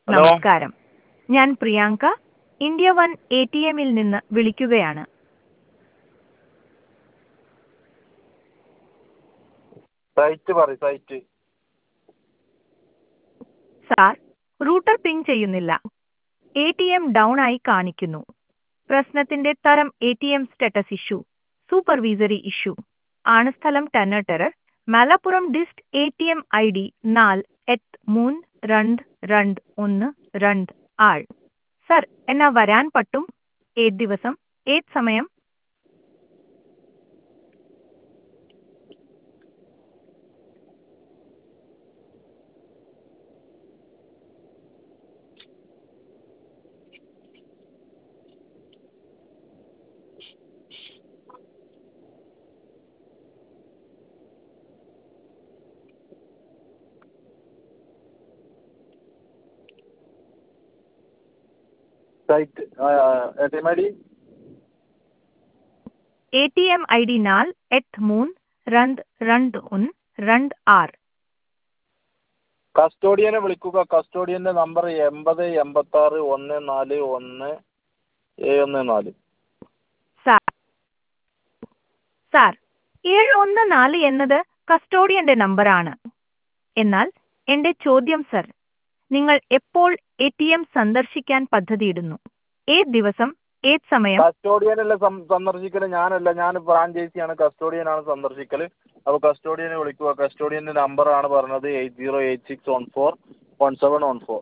hello നമസ്കാരം ഞാൻ Priyanka India one A T എമ്മിൽ നിന്ന് വിളിക്കുകയാണ് സൈറ്റ് പറ സൈറ്റ് സാർ റൂട്ടർ പിങ് ചെയ്യുന്നില്ല എ ടി എം ഡൗൺ ആയി കാണിക്കുന്നു പ്രശ്നത്തിന്റെ തരം A T M status issue supervisory issue ആണ് സ്ഥലം ടെന്നർ ടെറർ Malappuram dist A T M I D നാല് എട്ട് മൂന്ന് രണ്ട് രണ്ട് ഒന്ന് രണ്ട് ആറ് സർ എന്നാ വരാൻ പറ്റും ഏത് ദിവസം ഏത് സമയം site A T M I D A T M I D ನಾಲ್ ಎಟ್ ಮೂನ್ രണ്ട് രണ്ട് ഒന്ന് രണ്ട് ആറ് കസ്റ്റോഡിയനെ വിളിക്കുക കസ്റ്റോഡിയൻ്റെ നമ്പർ എൺപത് എൺപത്താറ് ഒന്ന് നാല് ഒന്ന് ഏഴ് ഒന്ന് നാല് സാർ സാർ ഏഴ് ഒന്ന് നാല് എന്നത് കസ്റ്റോഡിയന്റെ നമ്പറാണ് എന്നാൽ എന്റെ ചോദ്യം സർ നിങ്ങൾ എപ്പോൾ എ ടി എം സന്ദർശിക്കാൻ പദ്ധതിയിടുന്നു ഏത് ദിവസം ഏത് സമയം കസ്റ്റോഡിയനല്ല സന്ദർശിക്കൽ ഞാനല്ല ഞാൻ ഫ്രാഞ്ചൈസിയാണ് കസ്റ്റോഡിയനാണ് സന്ദർശിക്കൽ അപ്പോൾ കസ്റ്റോഡിയനെ വിളിക്കുക കസ്റ്റോഡിയൻ്റെ നമ്പറാണ് പറഞ്ഞത് eight zero eight six one four one seven one four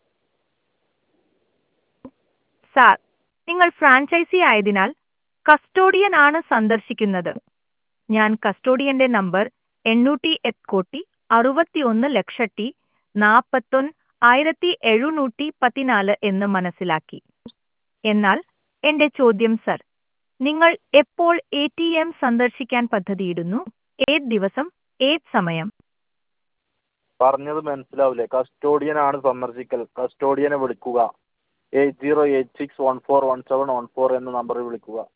sir നിങ്ങൾ ഫ്രാഞ്ചൈസി ആയതിനാൽ കസ്റ്റോഡിയൻ ആണ് സന്ദർശിക്കുന്നത് ഞാൻ കസ്റ്റോഡിയന്റെ നമ്പർ എണ്ണൂറ്റി എത്കോട്ടി അറുപത്തി ഒന്ന് ലക്ഷത്തി നാൽപ്പത്തൊന്ന് ആയിരത്തി എഴുന്നൂറ്റി പതിനാല് എന്ന് മനസ്സിലാക്കി എന്നാൽ എന്റെ ചോദ്യം സർ നിങ്ങൾ എപ്പോൾ എ ടി എം സന്ദർശിക്കാൻ പദ്ധതിയിടുന്നു ഏത് ദിവസം ഏത് സമയം പറഞ്ഞത് മനസ്സിലാവില്ലേ കസ്റ്റോഡിയനാണ് സന്ദർശിക്കൽ കസ്റ്റോഡിയനെ വിളിക്കുക eight zero eight six one four one seven one four എന്ന നമ്പറിൽ വിളിക്കുക